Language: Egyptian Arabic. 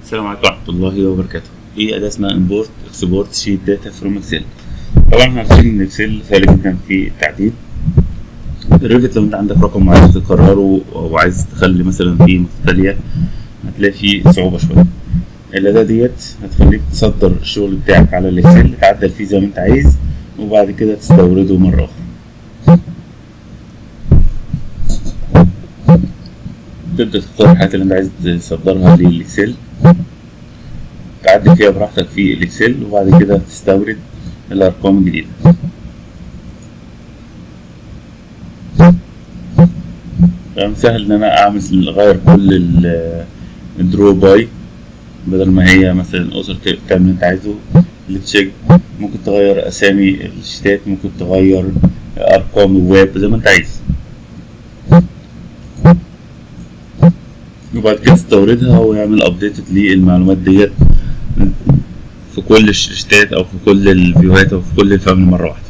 السلام عليكم ورحمة الله وبركاته. في أداة اسمها import export sheet data from excel. طبعا احنا عارفين إن اكسل سهل جدا في التعديل. الريفت لو أنت عندك رقم وعايز تكرره أو عايز تخلي مثلا فيه متتالية هتلاقي فيه صعوبة شوية. الأداة ديت هتخليك تصدر الشغل بتاعك على الإكسل تعدل فيه زي ما أنت عايز وبعد كده تستورده مرة أخرى. تبدأ تختار الحاجات اللي أنت عايز تصدرها للإكسل تعدل فيها براحتك في الإكسل وبعد كده تستورد الأرقام الجديدة تمام سهل إن أنا أعمل أغير كل الدرو باي بدل ما هي مثلا أسر تعمل اللي أنت عايزه التشيك ممكن تغير أسامي الشتات ممكن تغير أرقام الويب زي ما أنت عايز وبعد كده تستوردها ويعمل ابديت للمعلومات ديت في كل الشتات او في كل الفيوهات او في كل الفاميلي مره واحده